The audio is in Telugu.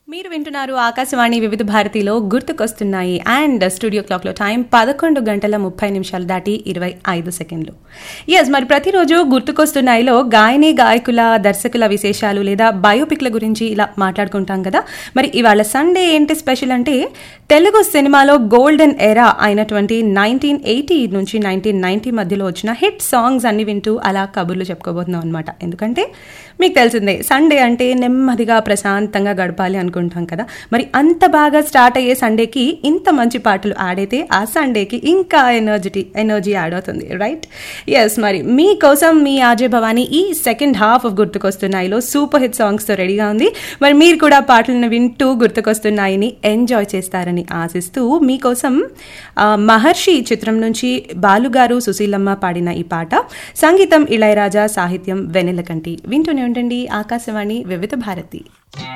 మీరు వింటున్నారు ఆకాశవాణి వివిధ భారతిలో గుర్తుకొస్తున్నాయి అండ్ స్టూడియో క్లాక్లో టైం పదకొండు గంటల ముప్పై నిమిషాలు దాటి ఇరవై ఐదు సెకండ్లు ఎస్ మరి ప్రతిరోజు గుర్తుకొస్తున్నాయిలో గాయని గాయకుల దర్శకుల విశేషాలు లేదా బయోపిక్ల గురించి ఇలా మాట్లాడుకుంటాం కదా మరి ఇవాళ సండే ఏంటి స్పెషల్ అంటే తెలుగు సినిమాలో గోల్డెన్ ఎరా అయినటువంటి నైన్టీన్ ఎయిటీ నుంచి నైన్టీన్ నైన్టీ మధ్యలో వచ్చిన హిట్ సాంగ్స్ అన్ని వింటూ అలా కబుర్లు చెప్పుకోబోతున్నాం అనమాట ఎందుకంటే మీకు తెలిసిందే సండే అంటే నెమ్మదిగా ప్రశాంతంగా గడపాలి అనుకుంటాం కదా మరి అంత బాగా స్టార్ట్ అయ్యే సండేకి ఇంత మంచి పాటలు ఆడైతే ఆ సండేకి ఇంకా ఎనర్జిటీ ఎనర్జీ యాడ్ అవుతుంది రైట్ ఎస్ మరి మీకోసం మీ ఆజయ్ భవానీ ఈ సెకండ్ హాఫ్ ఆఫ్ గుర్తుకొస్తున్నాయిలో సూపర్ హిట్ సాంగ్స్తో రెడీగా ఉంది మరి మీరు కూడా పాటలను వింటూ గుర్తుకొస్తున్నాయిని ఎంజాయ్ చేస్తారని ఆశిస్తూ మీకోసం ఆ, మహర్షి చిత్రం నుంచి బాలుగారు సుశీలమ్మ పాడిన ఈ పాట సంగీతం ఇళయరాజా సాహిత్యం వెన్నెలకంటి వింటూనే ఉండండి ఆకాశవాణి వివిధ భారతి